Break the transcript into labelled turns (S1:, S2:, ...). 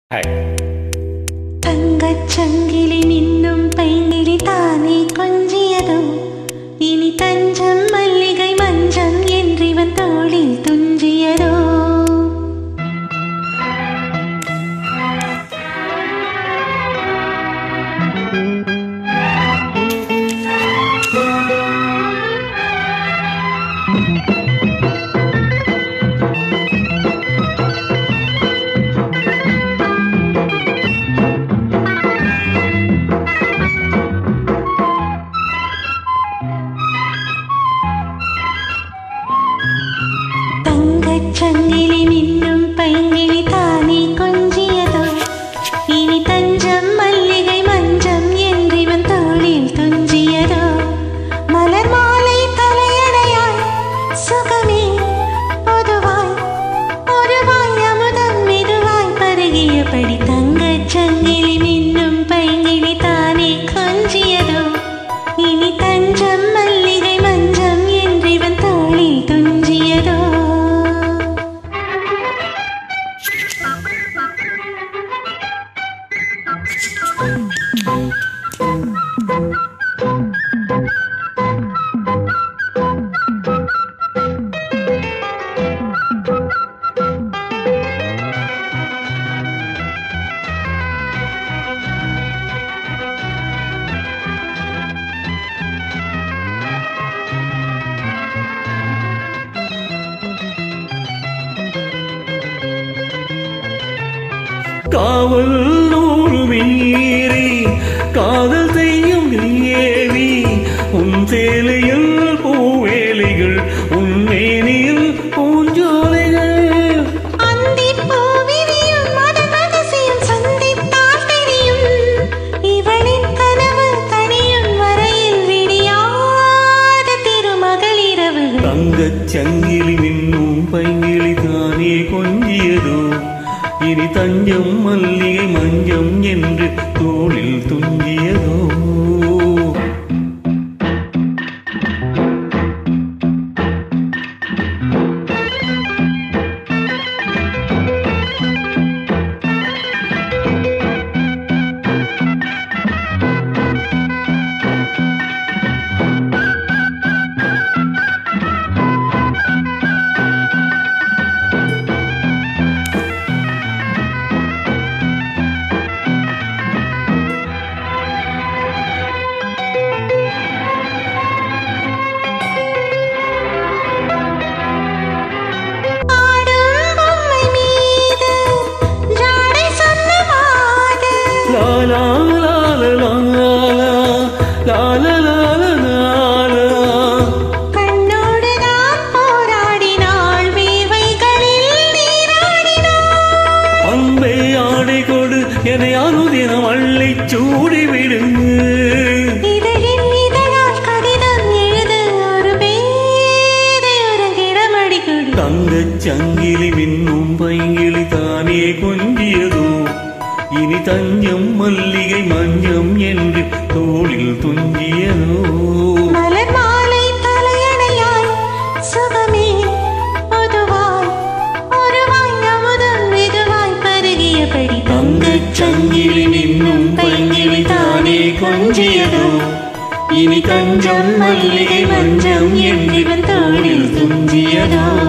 S1: Hi
S2: തങ്കച്ചങ്കിലി മിന്നും പൈങ്കിളി താനേ കൊഞ്ചിയതോ ഇനി തഞ്ചം മല്ലികை മഞ്ചം என்றிவൻ தோளில் துஞ்சியதோ തങ്കച്ചങ്കിലി മിന്നും പൈങ്കിളി താനേ കൊഞ്ചിയതോ ഇനി തഞ്ചം മല്ലികை മഞ്ചം என்றிவன் தோளில் துஞ்சியதோ மலர் மாலை தலையணையாய் சுகமே பொதுவாய் ஒருவாய் அமுதம் மெதுவாய் பருகியபடி தங்கச் சங்கிலி மின்னும் பைங்கிளி தானே கொஞ்சியதோ இனி தஞ்சம் மல்லிகை மஞ்சம் என்றிவன் தோளில் துஞ்சியதோ
S3: காவல் நூறு மீறி காதல் செய்யும் ஏவி உன் சேலையில் பூவேலிகள் உன் மேனியில் பூஞ்சோலைகள்
S2: அந்திப் பூவிரியும் மதன் ரகசியம் சந்தித்தால் தெரியும். இவளின் கனவு தனியும் வரையில் விடியாத திருமகள் இரவுகள்.
S3: தங்கச் சங்கிலி மின்னும் பைங்கிளி தானே கொஞ்சியதோ இனி தஞ்சம் மல்லிகை மஞ்சம் என்று தோளில் துஞ்சியதோ
S2: ஆடும் பொம்மை மீது ஜாடை சொன்ன மாது.
S3: லா லா லா லா லா லா லா லா லா லா லா
S2: கண்ணோடுதான் போராடினாள் வேர்வைகளில் நீராடினாள்.
S3: அன்பே ஆடை கொடு என்னை அனுதினம் அள்ளி சூடி விடு
S2: இதழின் இதழால் கடிதம் எழுத ஒரு பேதை உறங்கிடமடி கொடு.
S3: தங்கச் சங்கிலி மின்னும் பைங்கிளி தானே கொஞ்சியதோ இனி தஞ்சம் மல்லிகை மஞ்சம் என்று தோளில் துஞ்சியதோ
S2: மலர் மாலை தலையணையாய் சுகமே பொதுவாய் ஒருவாய் அமுதம் மெதுவாய் பருகியபடி
S3: தங்கச் சங்கிலி மின்னும் பைங்கிளி தானே கொஞ்சியதோ இனி தஞ்சம் மல்லிகை மஞ்சம் என்று தோளில் துஞ்சியதோ